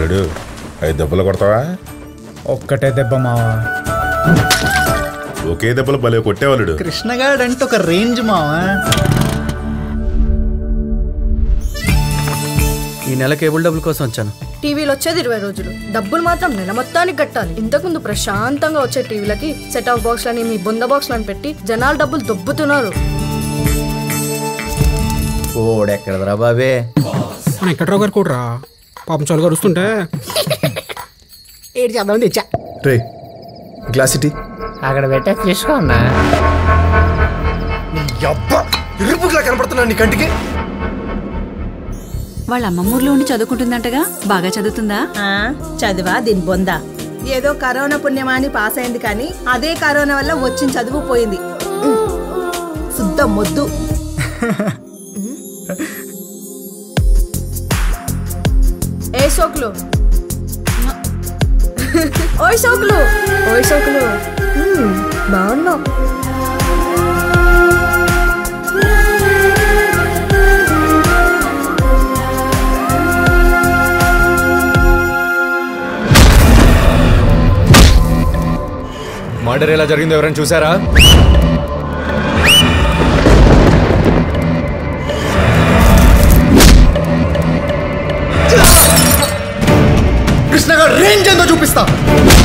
అల్లుడు ఐదు దెబ్బలు కొడతావా ఒక్కటే దెబ్బ మావా ఒకే దెబ్బలు భలే కొట్టేవాళ్ళుడు కృష్ణగాడు అంటే ఒక రేంజ్ మావా ఈ నెల కేబుల్ డబ్బుల కోసం వచ్చాను టీవీలో వచ్చేది ఇరవై రోజులు డబ్బులు మాత్రం నెల మొత్తానికి కట్టాలి ఇంతకుముందు ప్రశాంతంగా వచ్చే టీవీలకి సెట్ ఆఫ్ బాక్స్లని మీ బొంద బాక్స్లని పెట్టి జనాలు డబ్బులు దొబ్బుతున్నారు ఓడెక్కడదరా బాబే మన వెంకట్రావు గారు కూడా పాపం చలుగా అరుస్తుంటే ఏడు చేద్దామని తెచ్చా రే గ్లాస్ ఇటీ అక్కడ పెట్టే తీసుకో అన్నా ఇరుపులా కనపడుతున్నా నీ కంటికి వాళ్ళ అమ్మమ్మూర్లో ఉండి చదువుకుంటుందంటగా బాగా చదువుతుందా ఆ, చదివా దీని బొందా ఏదో కరోనా పుణ్యమా అని పాస్ అయింది కానీ అదే కరోనా వల్ల వచ్చిన చదువు పోయింది శుద్ధ మొద్దు ఏ సోకులు ఓయ్ సోకులు ఓయ్ సోకులు మ్మ్, బాగున్నావు మర్డర్ ఎలా జరిగిందో ఎవరైనా చూసారా కృష్ణగాడు రేంజ్ ఏందో చూపిస్తా